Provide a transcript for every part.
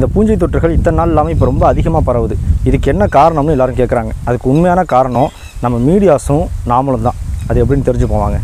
இந்த பூஞ்சை தொற்றுகள் இத்தனை நாள் இல்லாமல் இப்போ ரொம்ப அதிகமாக பரவுது இதுக்கு என்ன காரணம்னு எல்லாரும் கேட்குறாங்க அதுக்கு உண்மையான காரணம் நம்ம மீடியாஸும் நாமளும் தான் அது எப்படின்னு தெரிஞ்சு போவாங்க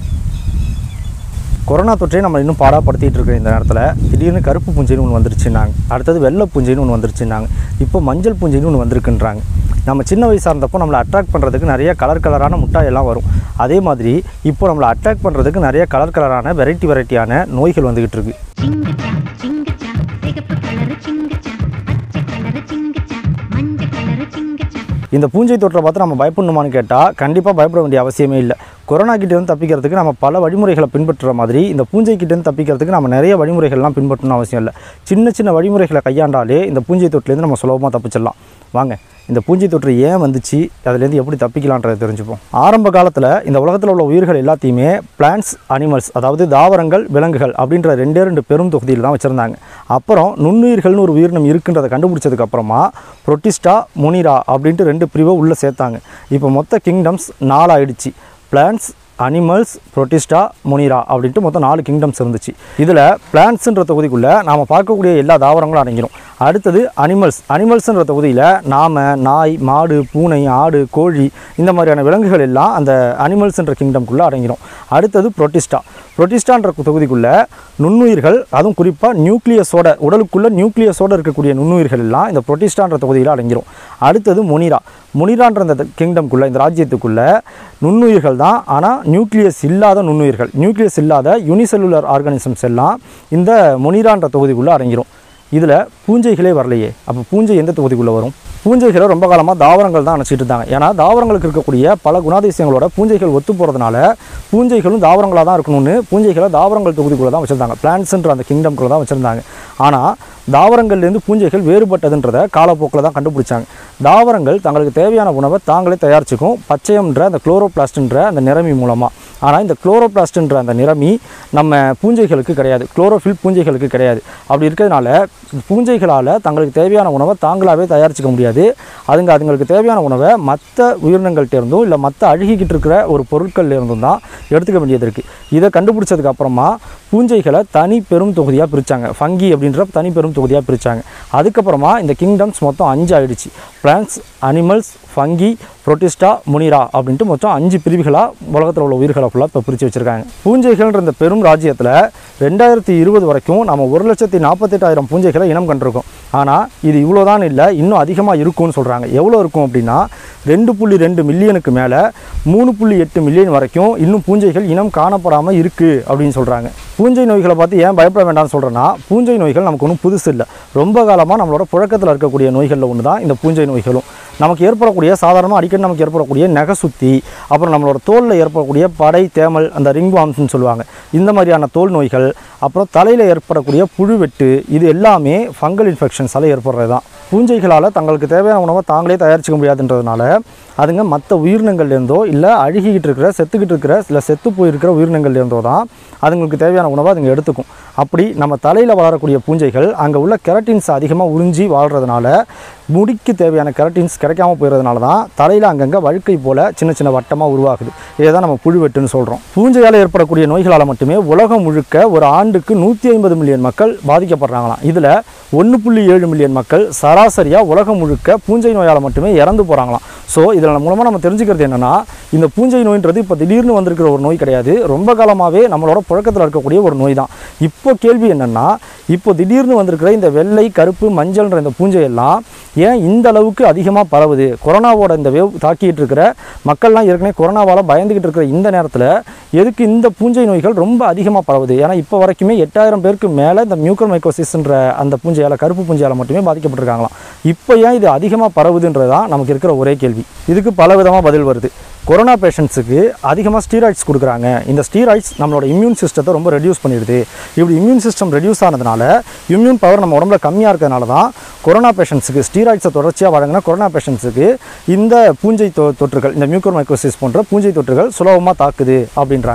கொரோனா தொற்றை நம்ம இன்னும் பாடாப்படுத்திட்டு இருக்கிற இந்த நேரத்தில் திடீர்னு கருப்பு பூஞ்சைன்னு ஒன்று வந்துருச்சுன்னாங்க அடுத்தது வெள்ளை பூஞ்சைன்னு ஒன்று வந்துருச்சுன்னாங்க இப்போ மஞ்சள் பூஞ்சைன்னு ஒன்று வந்திருக்குன்றாங்க நம்ம சின்ன வயசாக இருந்தப்போ நம்மளை அட்ராக்ட் பண்ணுறதுக்கு நிறைய கலர் கலரான முட்டாய் எல்லாம் வரும் அதே மாதிரி இப்போ நம்மளை அட்ராக்ட் பண்ணுறதுக்கு நிறைய கலர் கலரான வெரைட்டி வெரைட்டியான நோய்கள் வந்துக்கிட்டு இருக்கு சிங்கச்சா சிங்கச்சா சிகப்பு கலரு சிங்கச்சா பச்சை கலரு சிங்கச்சா மஞ்சள் கலரு சிங்கச்சா இந்த பூஞ்சை தொற்றை பார்த்து நம்ம பயப்படணுமான்னு கேட்டால் கண்டிப்பாக பயப்பட வேண்டிய அவசியமே இல்லை கொரோனா கிட்டேருந்து தப்பிக்கிறதுக்கு நம்ம பல வழிமுறைகளை பின்பற்றுற மாதிரி இந்த பூஞ்சை கிட்டேருந்து தப்பிக்கிறதுக்கு நம்ம நிறைய வழிமுறைகள்லாம் பின்பற்றணும் அவசியம் இல்லை சின்ன சின்ன வழிமுறைகளை கையாண்டாலே இந்த பூஞ்சை தொற்றுலேருந்து நம்ம சுலபமாக தப்பிச்சிடலாம் வாங்க இந்த பூஞ்சை தொற்று ஏன் வந்துச்சு அதுலேருந்து எப்படி தப்பிக்கலான்றதை தெரிஞ்சுப்போம் ஆரம்ப காலத்தில் இந்த உலகத்தில் உள்ள உயிர்கள் எல்லாத்தையுமே பிளான்ஸ் அனிமல்ஸ் அதாவது தாவரங்கள் விலங்குகள் அப்படின்ற ரெண்டே ரெண்டு பெரும் தொகுதியில் தான் வச்சுருந்தாங்க அப்புறம் நுண்ணுயிர்கள்னு ஒரு உயிரினம் இருக்குன்றதை கண்டுபிடிச்சதுக்கு அப்புறமா புரோட்டிஸ்டா முனிரா அப்படின்ட்டு ரெண்டு பிரிவை உள்ளே சேர்த்தாங்க இப்போ மொத்த கிங்டம்ஸ் நாலாயிடுச்சு பிளான்ஸ் அனிமல்ஸ் புரோட்டிஸ்டா முனிரா அப்படின்ட்டு மொத்தம் நாலு கிங்டம்ஸ் இருந்துச்சு இதில் பிளான்ட்ஸுன்ற தொகுதிக்குள்ளே நாம் பார்க்கக்கூடிய எல்லா தாவரங்களும் அடங்கிடும் அடுத்தது அனிமல்ஸ் அனிமல்ஸ்ன்ற தொகுதியில் நாம் நாய் மாடு பூனை ஆடு கோழி இந்த மாதிரியான விலங்குகள் எல்லாம் அந்த அனிமல்ஸ்ன்ற கிங்டம்குள்ளே அடங்கிடும் அடுத்தது புரோட்டிஸ்டா புரோட்டிஸ்டான்ற தொகுதிக்குள்ளே நுண்ணுயிர்கள் அதுவும் குறிப்பாக நியூக்ளியஸோட உடலுக்குள்ளே நியூக்ளியஸோட இருக்கக்கூடிய நுண்ணுயிர்கள் எல்லாம் இந்த புரோட்டிஸ்டான்ற தொகுதியில் அடங்கிடும் அடுத்தது முனிரா முனிரான்ற இந்த கிங்டம்குள்ளே இந்த ராஜ்யத்துக்குள்ளே நுண்ணுயிர்கள் தான் ஆனால் நியூக்ளியஸ் இல்லாத நுண்ணுயிர்கள் நியூக்ளியஸ் இல்லாத யூனிசெல்லுலர் ஆர்கானிசம்ஸ் எல்லாம் இந்த முனிரான்ற தொகுதிக்குள்ளே அடங்கிடும் இதில் பூஞ்சைகளே வரலையே அப்போ பூஞ்சை எந்த தொகுதிக்குள்ளே வரும் பூஞ்சைகளை ரொம்ப காலமாக தாவரங்கள் தான் நினச்சிட்டு இருந்தாங்க ஏன்னா தாவரங்களுக்கு இருக்கக்கூடிய பல குணாதிசயங்களோட பூஞ்சைகள் ஒத்து போகிறதுனால பூஞ்சைகளும் தாவரங்களாக தான் இருக்கணும்னு பூஞ்சைகளை தாவரங்கள் தொகுதிக்குள்ளே தான் வச்சுருந்தாங்க பிளான்ட்ஸ்ன்ற அந்த கிங்டம்குள்ளே தான் வச்சுருந்தாங்க ஆனால் தாவரங்கள்லேருந்து பூஞ்சைகள் வேறுபட்டதுன்றதை காலப்போக்கில் தான் கண்டுபிடிச்சாங்க தாவரங்கள் தங்களுக்கு தேவையான உணவை தாங்களே தயாரிச்சுக்கும் பச்சையம்ன்ற அந்த குளோரோபிளாஸ்ட்ன்ற அந்த நிறமி மூலமாக ஆனால் இந்த குளோரோபிளாஸ்ட்ன்ற அந்த நிறமி நம்ம பூஞ்சைகளுக்கு கிடையாது குளோரோஃபில் பூஞ்சைகளுக்கு கிடையாது அப்படி இருக்கிறதுனால பூஞ்சைகளால் தங்களுக்கு தேவையான உணவை தாங்களாகவே தயாரிச்சுக்க முடியாது அதுங்க அதுங்களுக்கு தேவையான உணவை மற்ற உயிரினங்கள்ட்ட இருந்தும் இல்லை மற்ற அழுகிக்கிட்டு இருக்கிற ஒரு பொருட்கள்ல இருந்தும் தான் எடுத்துக்க வேண்டியது இருக்குது இதை கண்டுபிடிச்சதுக்கு அப்புறமா பூஞ்சைகளை தனி பெரும் தொகுதியாக பிரித்தாங்க ஃபங்கி அப்படின்ற தனி பெரும் தொகுதியாக பிரித்தாங்க அதுக்கப்புறமா இந்த கிங்டம்ஸ் மொத்தம் அஞ்சு ஆயிடுச்சு plants animals fungi protista monera அப்படின்ட்டு மொத்தம் அஞ்சு பிரிவுகளாக உலகத்தில் உள்ள உயிர்களை ஃபுல்லாக இப்போ பிரித்து வச்சுருக்காங்க பூஞ்சைகள்ன்ற இந்த பெரும் ராஜ்யத்தில் ரெண்டாயிரத்தி இருபது வரைக்கும் நம்ம ஒரு லட்சத்தி நாற்பத்தெட்டாயிரம் பூஞ்சைகளை இனம் கண்டிருக்கோம் ஆனால் இது இவ்வளோதான் இல்லை இன்னும் அதிகமாக இருக்கும்னு சொல்கிறாங்க எவ்வளோ இருக்கும் அப்படின்னா ரெண்டு புள்ளி ரெண்டு மில்லியனுக்கு மேலே மூணு புள்ளி எட்டு மில்லியன் வரைக்கும் இன்னும் பூஞ்சைகள் இனம் காணப்படாமல் இருக்குது அப்படின்னு சொல்கிறாங்க பூஞ்சை நோய்களை பார்த்து ஏன் பயப்பட வேண்டாம்னு சொல்கிறேன்னா பூஞ்சை நோய்கள் நமக்கு ஒன்றும் புதுசு இல்லை ரொம்ப காலமாக நம்மளோட புழக்கத்தில் இருக்கக்கூடிய நோய்களில் ஒன்று தான் இந்த பூஞ்சை நோய்களும் நமக்கு ஏற்படக்கூடிய சாதாரணமாக அடிக்கடி நமக்கு ஏற்படக்கூடிய நெகசுத்தி அப்புறம் நம்மளோட தோலில் ஏற்படக்கூடிய படை தேமல் அந்த ரிங் வாம்ஸ்னு சொல்லுவாங்க இந்த மாதிரியான தோல் நோய்கள் அப்புறம் தலையில் ஏற்படக்கூடிய புழுவெட்டு இது எல்லாமே ஃபங்கல் இன்ஃபெக்ஷன்ஸால் ஏற்படுறது தான் பூஞ்சைகளால் தங்களுக்கு தேவையான உணவை தாங்களே தயாரிச்சுக்க முடியாதுன்றதுனால அதுங்க மற்ற உயிரினங்கள்லேருந்தோ இல்லை அழுகிக்கிட்டு இருக்கிற செத்துக்கிட்டு இருக்கிற இல்லை செத்து போயிருக்கிற உயிரினங்கள்லேருந்தோ தான் அதுங்களுக்கு தேவையான உணவை அதுங்க எடுத்துக்கும் அப்படி நம்ம தலையில் வளரக்கூடிய பூஞ்சைகள் அங்கே உள்ள கெரட்டின்ஸ் அதிகமாக உறிஞ்சி வாழ்கிறதுனால முடிக்கு தேவையான கெரட்டின்ஸ் கிடைக்காம போயிடுறதுனால தான் தலையில் அங்கங்கே வழுக்கை போல் சின்ன சின்ன வட்டமாக உருவாகுது இதை தான் நம்ம புழுவெட்டுன்னு சொல்கிறோம் பூஞ்சையால் ஏற்படக்கூடிய நோய்களால் மட்டுமே உலகம் முழுக்க ஒரு ஆண்டுக்கு நூற்றி ஐம்பது மில்லியன் மக்கள் பாதிக்கப்படுறாங்களாம் இதில் ஒன்று புள்ளி ஏழு மில்லியன் மக்கள் சராசரியாக உலகம் முழுக்க பூஞ்சை நோயால் மட்டுமே இறந்து போகிறாங்களாம் ஸோ இதில் மூலமாக நம்ம தெரிஞ்சுக்கிறது என்னென்னா இந்த பூஞ்சை நோயின்றது இப்போ திடீர்னு வந்திருக்கிற ஒரு நோய் கிடையாது ரொம்ப காலமாகவே நம்மளோட புழக்கத்தில் இருக்கக்கூடிய ஒரு நோய் தான் இப்போ கேள்வி என்னென்னா இப்போ திடீர்னு வந்திருக்கிற இந்த வெள்ளை கருப்பு மஞ்சள்ன்ற இந்த பூஞ்சை எல்லாம் ஏன் இந்த அளவுக்கு அதிகமாக பரவுது கொரோனாவோட இந்த வேவ் தாக்கிட்டு இருக்கிற மக்கள்லாம் ஏற்கனவே கொரோனாவால் பயந்துக்கிட்டு இருக்கிற இந்த நேரத்தில் எதுக்கு இந்த பூஞ்சை நோய்கள் ரொம்ப அதிகமாக பரவுது ஏன்னா இப்போ வரைக்குமே எட்டாயிரம் பேருக்கு மேலே இந்த மியூக்கர் மைக்கோசிஸ்ன்ற அந்த பூஞ்சையால் கருப்பு பூஞ்சையால் மட்டுமே பாதிக்கப்பட்டிருக்காங்களாம் இப்போ ஏன் இது அதிகமாக பரவுதுன்றது தான் நமக்கு இருக்கிற ஒரே கேள்வி இதுக்கு பல விதமாக பதில் வருது கொரோனா பேஷண்ட்ஸுக்கு அதிகமாக ஸ்டீராய்ட்ஸ் கொடுக்குறாங்க இந்த ஸ்டீராய்ட்ஸ் நம்மளோட இம்யூன் சிஸ்டத்தை ரொம்ப ரெடியூஸ் பண்ணிடுது இப்படி இம்யூன் சிஸ்டம் ரெடியூஸ் ஆனதுனால இம்யூன் பவர் நம்ம உடம்புல கம்மியாக இருக்கிறதுனால தான் கொரோனா பேஷண்ட்ஸுக்கு ஸ்டீராய்ட்ஸை தொடர்ச்சியாக வழங்கின கொரோனா பேஷண்ட்ஸுக்கு இந்த பூஞ்சை தொ தொற்றுகள் இந்த மியூக்கர் மைக்ரோசிஸ் போன்ற பூஞ்சை தொற்றுகள் சுலபமாக தாக்குது அப்படின்றாங்க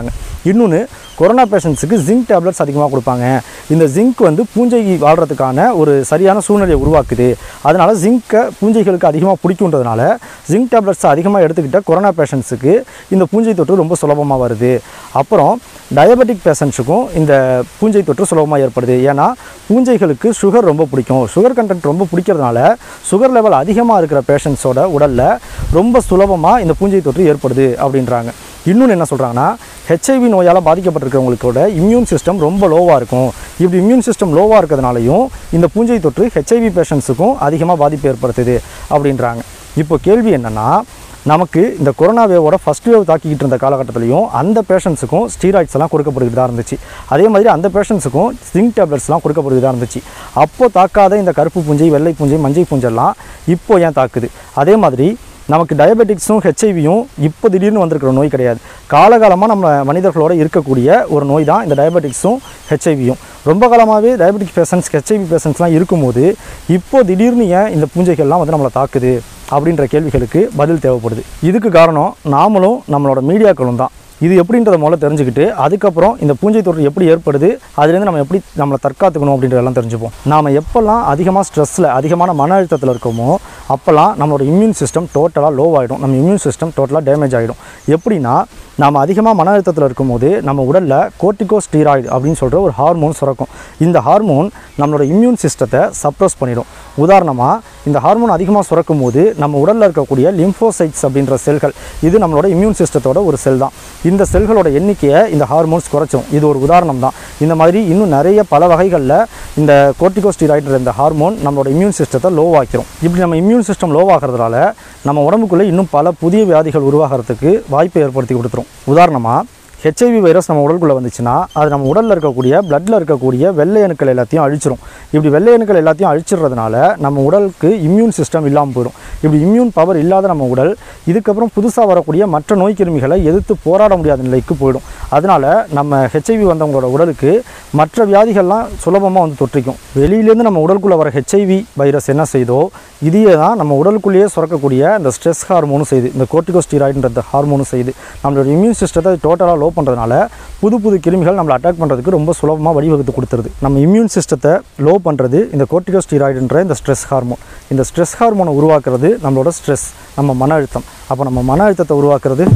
இன்னொன்று கொரோனா பேஷண்ட்ஸுக்கு ஜிங்க் டேப்லெட்ஸ் அதிகமாக கொடுப்பாங்க இந்த ஜிங்க் வந்து பூஞ்சை வாழ்கிறதுக்கான ஒரு சரியான சூழ்நிலையை உருவாக்குது அதனால் ஜிங்க்கை பூஞ்சைகளுக்கு அதிகமாக பிடிக்குன்றதுனால ஜிங்க் டேப்லெட்ஸ் அதிகமாக எடுத்துக்கிட்ட கொரோனா பேஷண்ட்ஸுக்கு இந்த பூஞ்சை தொற்று ரொம்ப சுலபமாக வருது அப்புறம் டயபெட்டிக் பேஷண்ட்ஸுக்கும் இந்த பூஞ்சை தொற்று சுலபமாக ஏற்படுது ஏன்னா பூஞ்சைகளுக்கு சுகர் ரொம்ப பிடிக்கும் சுகர் கண்டென்ட் ரொம்ப பிடிக்கிறதுனால சுகர் லெவல் அதிகமாக இருக்கிற பேஷண்ட்ஸோட உடலில் ரொம்ப சுலபமாக இந்த பூஞ்சை தொற்று ஏற்படுது அப்படின்றாங்க இன்னொன்று என்ன சொல்கிறாங்கன்னா ஹெச்ஐவி நோயால் பாதிக்கப்பட்டிருக்கிறவங்களுக்கோட இம்யூன் சிஸ்டம் ரொம்ப லோவாக இருக்கும் இப்படி இம்யூன் சிஸ்டம் லோவாக இருக்கிறதுனாலையும் இந்த பூஞ்சை தொற்று ஹெச்ஐவி பேஷண்ட்ஸுக்கும் அதிகமாக பாதிப்பு ஏற்படுத்துது அப்படின்றாங்க இப்போ கேள்வி என்னென்னா நமக்கு இந்த கொரோனா வேவோட ஃபஸ்ட் வேவ் தாக்கிக்கிட்டு இருந்த காலகட்டத்திலையும் அந்த பேஷண்ட்ஸுக்கும் ஸ்டீராய்ட்ஸ் எல்லாம் கொடுக்கப்படுகிறதா இருந்துச்சு அதே மாதிரி அந்த பேஷண்ட்ஸுக்கும் ஜிங்க் டேப்லெட்ஸ்லாம் கொடுக்கப்படுகிறதா இருந்துச்சு அப்போ தாக்காத இந்த கருப்பு பூஞ்சை வெள்ளை பூஞ்சை மஞ்சள் பூஞ்செல்லாம் இப்போ ஏன் தாக்குது அதே மாதிரி நமக்கு டயபெட்டிக்ஸும் ஹெச்ஐவியும் இப்போ திடீர்னு வந்திருக்கிற நோய் கிடையாது காலகாலமாக நம்ம மனிதர்களோட இருக்கக்கூடிய ஒரு நோய் தான் இந்த டயபெட்டிக்ஸும் ஹெச்ஐவியும் ரொம்ப காலமாகவே டயபெட்டிக் பேஷண்ட்ஸ் ஹெச்ஐவி பேஷண்ட்ஸ்லாம் இருக்கும்போது இப்போ திடீர்னு ஏன் இந்த பூஞ்சைகள்லாம் வந்து நம்மளை தாக்குது அப்படின்ற கேள்விகளுக்கு பதில் தேவைப்படுது இதுக்கு காரணம் நாமளும் நம்மளோட மீடியாக்களும் தான் இது எப்படின்றத முதல்ல தெரிஞ்சுக்கிட்டு அதுக்கப்புறம் இந்த பூஞ்சை தொற்று எப்படி ஏற்படுது அதுலேருந்து நம்ம எப்படி நம்மளை தற்காத்துக்கணும் அப்படின்றதெல்லாம் தெரிஞ்சுப்போம் நாம் எப்போல்லாம் அதிகமாக ஸ்ட்ரெஸ்ஸில் அதிகமான மன அழுத்தத்தில் இருக்கோமோ அப்போல்லாம் நம்மளோட இம்யூன் சிஸ்டம் டோட்டலாக லோ ஆகிடும் நம்ம இம்யூன் சிஸ்டம் டோட்டலாக டேமேஜ் ஆகிடும் எப்படின்னா நாம் அதிகமாக மன அழுத்தத்தில் இருக்கும்போது நம்ம உடலில் கோர்ட்டிகோ ஸ்டீராய்டு அப்படின்னு சொல்கிற ஒரு ஹார்மோன் சுரக்கும் இந்த ஹார்மோன் நம்மளோட இம்யூன் சிஸ்டத்தை சப்ரஸ் பண்ணிடும் உதாரணமாக இந்த ஹார்மோன் அதிகமாக சுரக்கும் போது நம்ம உடலில் இருக்கக்கூடிய லிம்போசைட்ஸ் அப்படின்ற செல்கள் இது நம்மளோட இம்யூன் சிஸ்டத்தோட ஒரு செல் தான் இந்த செல்களோட எண்ணிக்கையை இந்த ஹார்மோன்ஸ் குறைச்சும் இது ஒரு உதாரணம் தான் இந்த மாதிரி இன்னும் நிறைய பல வகைகளில் இந்த கோர்ட்டிகோஸ்டிராய்டுன்ற இந்த ஹார்மோன் நம்மளோட இம்யூன் சிஸ்டத்தை லோவாக்கிறோம் இப்படி நம்ம இம்யூன் சிஸ்டம் லோவாகிறதுனால நம்ம உடம்புக்குள்ளே இன்னும் பல புதிய வியாதிகள் உருவாகிறதுக்கு வாய்ப்பை ஏற்படுத்தி கொடுத்துரும் உதாரணமாக ஹெச்ஐவி வைரஸ் நம்ம உடலுக்குள்ளே வந்துச்சுன்னா அது நம்ம உடலில் இருக்கக்கூடிய பிளட்டில் இருக்கக்கூடிய வெள்ளை அணுக்கள் எல்லாத்தையும் அழிச்சிரும் இப்படி வெள்ளை அணுக்கள் எல்லாத்தையும் அழிச்சிடுறதுனால நம்ம உடலுக்கு இம்யூன் சிஸ்டம் இல்லாமல் போயிடும் இப்படி இம்யூன் பவர் இல்லாத நம்ம உடல் இதுக்கப்புறம் புதுசாக வரக்கூடிய மற்ற நோய் கிருமிகளை எதிர்த்து போராட முடியாத நிலைக்கு போயிடும் அதனால் நம்ம ஹெச்ஐவி வந்தவங்களோட உடலுக்கு மற்ற வியாதிகள்லாம் சுலபமாக வந்து தொற்றிக்கும் வெளியிலேருந்து நம்ம உடலுக்குள்ளே வர ஹெச்ஐவி வைரஸ் என்ன செய்தோ இதையே தான் நம்ம உடலுக்குள்ளேயே சுரக்கக்கூடிய இந்த ஸ்ட்ரெஸ் ஹார்மோனும் செய்யுது இந்த கோர்ட்டிகோஸ்டீராய்டுன்ற ஹார்மோனும் செய்யுது நம்மளோட இம்யூன் சிஸ்டத்தை டோட்டலாக லோ பண்ணுறதுனால புது புது கிருமிகள் நம்மளை அட்டாக் பண்ணுறதுக்கு ரொம்ப சுலபமாக வழிவகுத்து கொடுத்துருது நம்ம இம்யூன் சிஸ்டத்தை லோ பண்ணுறது இந்த கோர்ட்டிகோஸ்டீராய்டுன்ற இந்த ஸ்ட்ரெஸ் ஹார்மோன் இந்த ஸ்ட்ரெஸ் ஹார்மோனை உருவாக்குறது நம்மளோட ஸ்ட்ரெஸ் நம்ம மன அழுத்தம் அப்போ நம்ம மன அழுத்தத்தை உருவாக்குறது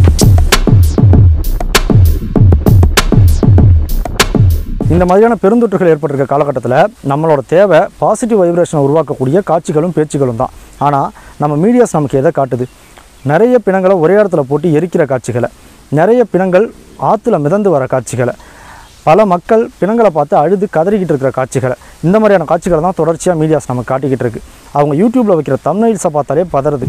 இந்த மாதிரியான பெருந்தொற்றுகள் ஏற்பட்டிருக்க காலகட்டத்தில் நம்மளோட தேவை பாசிட்டிவ் வைப்ரேஷனை உருவாக்கக்கூடிய காட்சிகளும் பேச்சுகளும் தான் ஆனால் நம்ம மீடியாஸ் நமக்கு எதை காட்டுது நிறைய பிணங்களை ஒரே இடத்துல போட்டு எரிக்கிற காட்சிகளை நிறைய பிணங்கள் ஆற்றுல மிதந்து வர காட்சிகளை பல மக்கள் பிணங்களை பார்த்து அழுது கதறிக்கிட்டு இருக்கிற காட்சிகளை இந்த மாதிரியான காட்சிகளை தான் தொடர்ச்சியாக மீடியாஸ் நமக்கு காட்டிக்கிட்டு இருக்கு அவங்க யூடியூப்பில் வைக்கிற தம்னைல்ஸை பார்த்தாலே பதறுது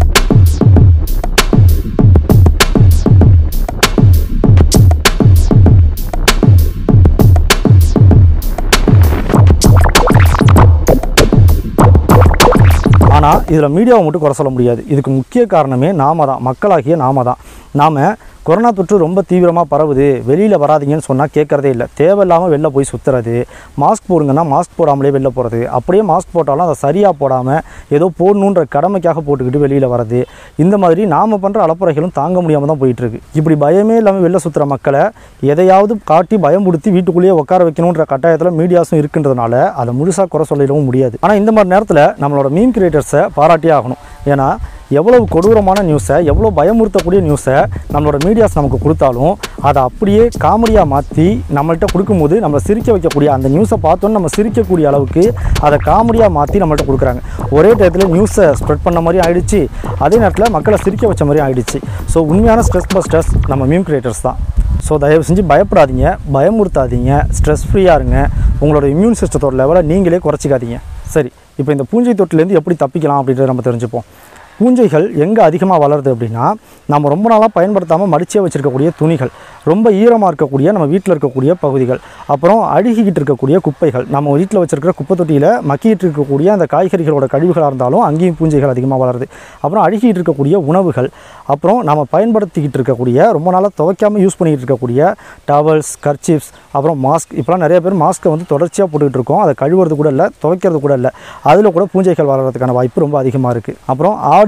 ஆனால் இதில் மீடியாவை மட்டும் குறை சொல்ல முடியாது இதுக்கு முக்கிய காரணமே நாம தான் மக்களாகிய நாம தான் நாம் கொரோனா தொற்று ரொம்ப தீவிரமாக பரவுது வெளியில் வராதீங்கன்னு சொன்னால் கேட்குறதே இல்லை தேவையில்லாமல் வெளில போய் சுற்றுறது மாஸ்க் போடுங்கன்னா மாஸ்க் போடாமலே வெளில போகிறது அப்படியே மாஸ்க் போட்டாலும் அதை சரியாக போடாமல் ஏதோ போடணுன்ற கடமைக்காக போட்டுக்கிட்டு வெளியில் வர்றது இந்த மாதிரி நாம் பண்ணுற அலப்புறைகளும் தாங்க முடியாமல் தான் போயிட்டுருக்கு இப்படி பயமே இல்லாமல் வெளில சுற்றுற மக்களை எதையாவது காட்டி பயமுடுத்தி வீட்டுக்குள்ளேயே உட்கார வைக்கணுன்ற கட்டாயத்தில் மீடியாஸும் இருக்குன்றதுனால அதை முழுசாக குறை சொல்லிடவும் முடியாது ஆனால் இந்த மாதிரி நேரத்தில் நம்மளோட மீம் கிரியேட்டர்ஸை பாராட்டியே ஆகணும் ஏன்னா எவ்வளவு கொடூரமான நியூஸை எவ்வளோ பயமுறுத்தக்கூடிய நியூஸை நம்மளோட மீடியாஸ் நமக்கு கொடுத்தாலும் அதை அப்படியே காமெடியாக மாற்றி நம்மள்கிட்ட கொடுக்கும்போது நம்மளை சிரிக்க வைக்கக்கூடிய அந்த நியூஸை பார்த்தோன்னு நம்ம சிரிக்கக்கூடிய அளவுக்கு அதை காமெடியாக மாற்றி நம்மள்கிட்ட கொடுக்குறாங்க ஒரே டயத்தில் நியூஸை ஸ்ப்ரெட் பண்ண மாதிரி ஆயிடுச்சு அதே நேரத்தில் மக்களை சிரிக்க வச்ச மாதிரி ஆயிடுச்சு ஸோ உண்மையான ஸ்ட்ரெஸ் பஸ்டர்ஸ் நம்ம மீம் கிரியேட்டர்ஸ் தான் ஸோ தயவு செஞ்சு பயப்படாதீங்க பயமுறுத்தாதீங்க ஸ்ட்ரெஸ் ஃப்ரீயாக இருங்க உங்களோட இம்யூன் சிஸ்டத்தோட லெவலை நீங்களே குறைச்சிக்காதீங்க சரி இப்போ இந்த பூஞ்சை தொட்டிலேருந்து எப்படி தப்பிக்கலாம் அப்படின்றத நம்ம தெரிஞ்சுப்போம் பூஞ்சைகள் எங்கே அதிகமாக வளருது அப்படின்னா நம்ம ரொம்ப நாளாக பயன்படுத்தாமல் மடிச்சே வச்சுருக்கக்கூடிய துணிகள் ரொம்ப ஈரமாக இருக்கக்கூடிய நம்ம வீட்டில் இருக்கக்கூடிய பகுதிகள் அப்புறம் அழுகிக்கிட்டு இருக்கக்கூடிய குப்பைகள் நம்ம வீட்டில் வச்சுருக்கிற குப்பை தொட்டியில் மக்கிட்டு இருக்கக்கூடிய அந்த காய்கறிகளோட கழிவுகளாக இருந்தாலும் அங்கேயும் பூஞ்சைகள் அதிகமாக வளருது அப்புறம் அழுகிட்டு இருக்கக்கூடிய உணவுகள் அப்புறம் நம்ம பயன்படுத்திக்கிட்டு இருக்கக்கூடிய ரொம்ப நாளாக துவைக்காமல் யூஸ் பண்ணிக்கிட்டு இருக்கக்கூடிய டவல்ஸ் கர்ச்சிப்ஸ் அப்புறம் மாஸ்க் இப்போலாம் நிறைய பேர் மாஸ்க்கை வந்து தொடர்ச்சியாக போட்டுக்கிட்டு இருக்கோம் அதை கழுவுறது கூட இல்லை துவைக்கிறது கூட இல்லை அதில் கூட பூஞ்சைகள் வளர்கிறதுக்கான வாய்ப்பு ரொம்ப அதிகமாக இருக்குது அப்புறம் ஆடு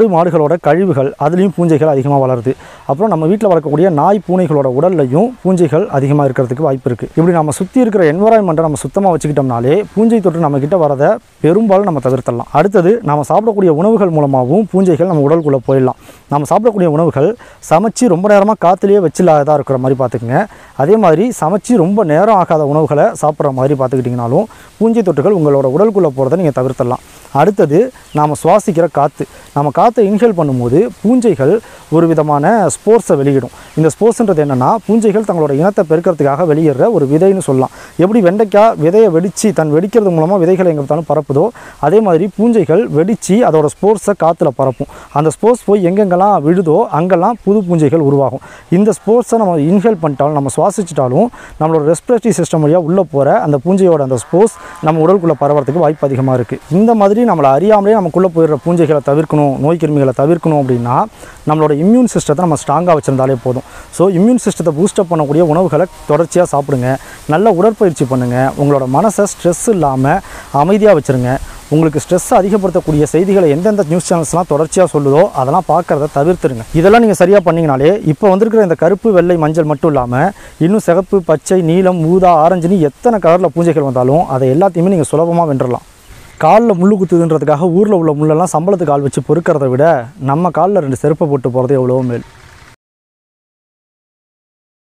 ஆடு மாடுகளோட கழிவுகள் அதுலேயும் பூஞ்சைகள் அதிகமாக வளருது அப்புறம் நம்ம வீட்டில் வளர்க்கக்கூடிய நாய் பூனைகளோட உடல்லையும் பூஞ்சைகள் அதிகமாக இருக்கிறதுக்கு வாய்ப்பு இருக்குது இப்படி நம்ம சுற்றி இருக்கிற என்வரான்மெண்ட்டை நம்ம சுத்தமாக வச்சுக்கிட்டோம்னாலே பூஞ்சை தொற்று நம்ம கிட்ட வரதை பெரும்பாலும் நம்ம தவிர்த்தலாம் அடுத்தது நம்ம சாப்பிடக்கூடிய உணவுகள் மூலமாகவும் பூஞ்சைகள் நம்ம உடலுக்குள்ளே போயிடலாம் நம்ம சாப்பிடக்கூடிய உணவுகள் சமைச்சு ரொம்ப நேரமாக காற்றுலேயே வச்சில்லாததாக இருக்கிற மாதிரி பார்த்துக்குங்க அதே மாதிரி சமைச்சு ரொம்ப நேரம் ஆகாத உணவுகளை சாப்பிட்ற மாதிரி பார்த்துக்கிட்டிங்கனாலும் பூஞ்சை தொற்றுகள் உங்களோட உடலுக்குள்ளே போகிறத நீங்கள் தவிர்த்தலாம் அடுத்தது நாம் சுவாசிக்கிற காற்று நம்ம காற்றை இன்ஹேல் பண்ணும்போது பூஞ்சைகள் ஒரு விதமான ஸ்போர்ட்ஸை வெளியிடும் இந்த ஸ்போர்ட்ஸ்ன்றது என்னென்னா பூஞ்சைகள் தங்களோட இனத்தை பெருக்கிறதுக்காக வெளியிடுற ஒரு விதைன்னு சொல்லலாம் எப்படி வெண்டைக்காய் விதையை வெடித்து தன் வெடிக்கிறது மூலமாக விதைகளை எங்கே பார்த்தாலும் பரப்புதோ அதே மாதிரி பூஞ்சைகள் வெடித்து அதோட ஸ்போர்ட்ஸை காற்றுல பரப்பும் அந்த ஸ்போர்ட்ஸ் போய் எங்கெங்கெல்லாம் விழுதோ அங்கெல்லாம் புது பூஞ்சைகள் உருவாகும் இந்த ஸ்போர்ட்ஸை நம்ம இன்ஹேல் பண்ணிட்டாலும் நம்ம சுவாசிச்சிட்டாலும் நம்மளோட ரெஸ்பிரேட்டரி சிஸ்டம் வழியாக உள்ளே போகிற அந்த பூஞ்சையோட அந்த ஸ்போர்ட்ஸ் நம்ம உடலுக்குள்ளே பரவறதுக்கு வாய்ப்பு அதிகமாக இருக்குது இந்த மாதிரி நம்மளை அறியாமலே நமக்குள்ளே போயிடுற பூஞ்சைகளை தவிர்க்கணும் நோய் கிருமிகளை தவிர்க்கணும் அப்படின்னா நம்மளோட இம்யூன் சிஸ்டத்தை நம்ம ஸ்ட்ராங்காக வச்சுருந்தாலே போதும் ஸோ இம்யூன் சிஸ்டத்தை பூஸ்டப் பண்ணக்கூடிய உணவுகளை தொடர்ச்சியாக சாப்பிடுங்க நல்ல உடற்பயிற்சி பண்ணுங்கள் உங்களோட மனசை ஸ்ட்ரெஸ் இல்லாமல் அமைதியாக வச்சுருங்க உங்களுக்கு ஸ்ட்ரெஸ் அதிகப்படுத்தக்கூடிய செய்திகளை எந்தெந்த நியூஸ் சேனல்ஸ்லாம் தொடர்ச்சியாக சொல்லுதோ அதெல்லாம் பார்க்குறத தவிர்த்துருங்க இதெல்லாம் நீங்கள் சரியாக பண்ணீங்கனாலே இப்போ வந்திருக்கிற இந்த கருப்பு வெள்ளை மஞ்சள் மட்டும் இல்லாமல் இன்னும் சிகப்பு பச்சை நீலம் ஊதா ஆரஞ்சுன்னு எத்தனை கலரில் பூஞ்சைகள் வந்தாலும் அதை எல்லாத்தையுமே நீங்கள் சுலபமாக வென்றலாம் காலில் முள்ளு குத்துதுன்றதுக்காக ஊரில் உள்ள முள்ளெல்லாம் சம்பளத்துக்கு ஆள் வச்சு பொறுக்கிறத விட நம்ம காலில் ரெண்டு செருப்பை போட்டு போகிறது எவ்வளோ மேல்